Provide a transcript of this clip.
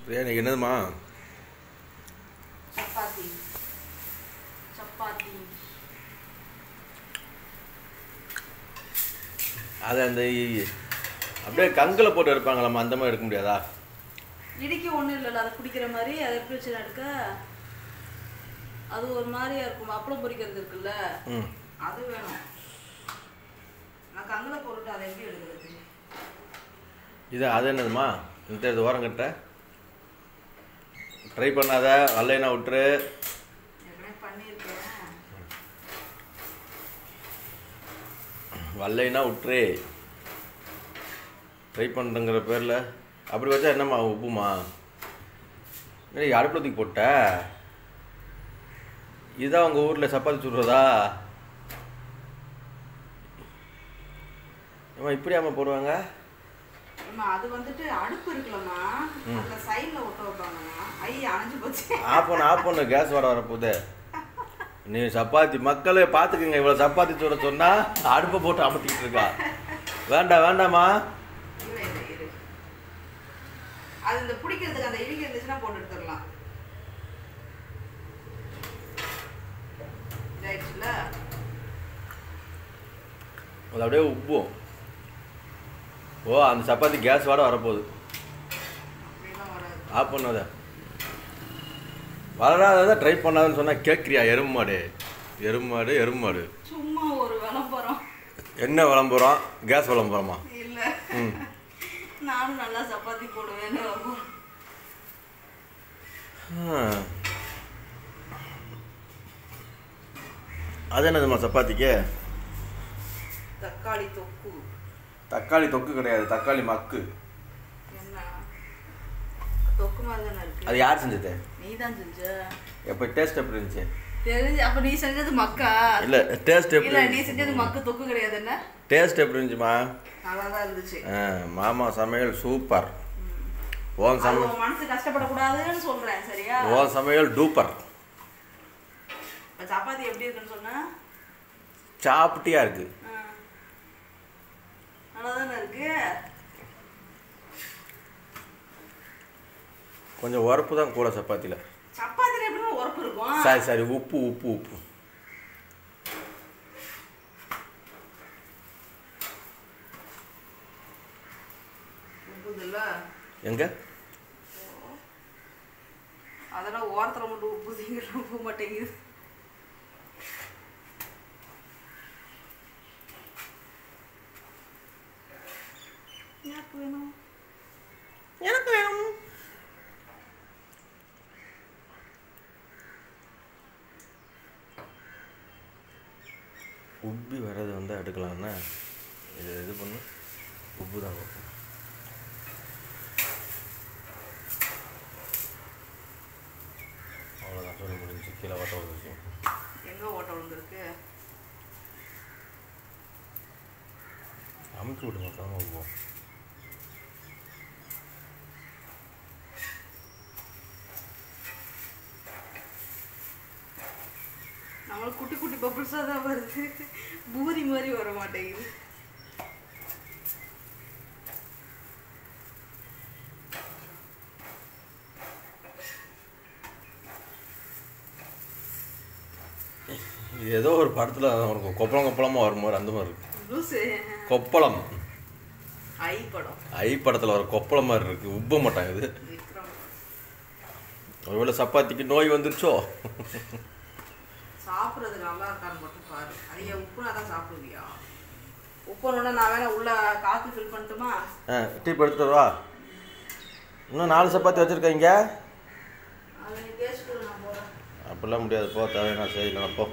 பிரியா இன்னைக்கு என்னதுமா சப்பாத்தி சப்பாத்தி அது அந்த இ- அப்படியே கங்கில் போட்டு எடுப்பாங்களாம்மா அந்த மாதிரி எடுக்க முடியாதா இடிக்க ஒன்றும் இல்லைல்ல அதை குடிக்கிற மாதிரி அதை எப்படி வச்சு எடுக்க அது ஒரு மாதிரியா இருக்கும் அப்பளம் பொரிக்கிறது இருக்குல்ல ம் அது வேணும் நான் கங்கில் போட்டுட்டு அதை எப்படி எடுக்கிறது இது அது என்னதுமா இந்த இது ஓரம் கட்ட ட்ரை பண்ணாத வரலைன்னா விட்டுரு ஏற்கனவே பண்ணியிருக்கேன் வரலைன்னா விட்டுரு ட்ரை பண்ணுறங்கிற பேரில் அப்படி வச்சா என்னம்மா உப்புமா இல்லை அடுப்பில் தூக்கி போட்ட இதுதான் உங்கள் ஊரில் சப்பாத்தி சுடுறதா ஏம்மா இப்படியாம்மா போடுவாங்க அம்மா அது வந்துட்டு அடுப்பு இருக்குல்லம்மா அந்த சைடில் ஒட்ட வைப்பாங்கம்மா ஐயா அணைஞ்சு போச்சு ஆஃப் பண்ணு ஆஃப் பண்ணு கேஸ் வர வரப்போகுது நீ சப்பாத்தி மக்களே பார்த்துக்குங்க இவ்வளோ சப்பாத்தி சுட சொன்னா அடுப்பை போட்டு அமர்த்திக்கிட்டு இருக்கா வேண்டாம் வேண்டாம்மா இரு, இரு, இரு. அது இந்த பிடிக்கிறதுக்கு அந்த இழுக்கு இருந்துச்சுன்னா போட்டு எடுத்துடலாம் இதாயிடுச்சுல அது அப்படியே உப்பும் ஓ அந்த சப்பாத்தி கேஸ் வாட வரப்போகுது அப்படிலாம் வராது ஆஃப் பண்ணாத வளராததை ட்ரை பண்ணாதன்னு சொன்னால் கேட்குறியா எருமாடு எருமாடு எருமாடு சும்மா ஒரு விளம்பரம் என்ன விளம்பரம் கேஸ் விளம்பரமா இல்ல ம் நானும் நல்லா சப்பாத்தி போடுவேன்னு விளம்பரம் ஆ. அது என்னதுமா சப்பாத்திக்கு தக்காளி தொக்கு தக்காளி தொக்கு கிடையாது தக்காளி மக்கு என்ன தொக்கு மாதிரி தானே இருக்கு அது யார் செஞ்சது நீ தான் செஞ்ச எப்போ டேஸ்ட் எப்படி இருந்துச்சு தெரிஞ்சு அப்ப நீ செஞ்சது மக்கா இல்லை டேஸ்ட் எப்படி இல்ல நீ இருந்துச்சு செஞ்சது மக்கு தொக்கு கிடையாது என்ன டேஸ்ட் எப்படி இருந்துச்சுமா நல்லா தான் இருந்துச்சு ஆ, மாமா சமையல் சூப்பர் ஓன் அது சம உன் மனசு கஷ்டப்படக்கூடாதுன்னு சொல்றேன் சரியா ஓன் சமையல் டூப்பர் இப்ப சப்பாத்தி எப்படி இருக்குன்னு சொன்னா சாப்பிட்டியா இருக்கு நல்லா தானே இருக்கு கொஞ்சம் உரப்பு தான் கூட சப்பாத்தியில் சப்பாத்தில எப்படிமா உரப்பு இருக்கும் சரி சரி உப்பு உப்பு உப்பு உப்புதுல்ல எங்க அதெல்லாம் ஓரத்துல மட்டும் உப்பு திங்கிற உப்பு மாட்டேங்குது யாருக்கு வேணும் எனக்கு வேணும் உப்பி வர்றது வந்து எடுக்கலாம்னா இது இது பண்ணு உப்பு தான் வரும். அவ்வளோதான் சொல்லி முடிஞ்சு கீழே வட்ட வந்துச்சு எங்க ஓட்ட விழுந்திருக்கு அமுக்கி விட்டு மொத்தமாக உப்போம் நம்மளுக்கு குட்டி குட்டி பப்புள்ஸா தான் வருது பூரி மாதிரி வர மாட்டேங்குது இது ஏதோ ஒரு படத்தில் இருக்கும் கொப்பளம் கொப்பளமாக வரும்போது அந்த மாதிரி இருக்கு லூசு கொப்பளம் ஐ படம் ஐ படத்தில் வர கொப்பளம் மாதிரி இருக்கு உப்ப மாட்டாங்க இது விக்ரம் ஒருவேளை சப்பாத்திக்கு நோய் வந்துருச்சோ சாப்பிட்றது நல்லா இருக்கான்னு மட்டும் பாரு அது ஏன் உப்புனா தான் சாப்பிடுவியா உப்புனா நான் வேணா உள்ள காஃபி ஃபில் பண்ணட்டுமா ஆ டீ எடுத்துட்டு வா இன்னும் நாலு சப்பாத்தி வச்சுருக்கீங்க அது நீ பேசிட்டு நான் போகிறேன் அப்படிலாம் முடியாது போ தேவையான செய்யலாம் போ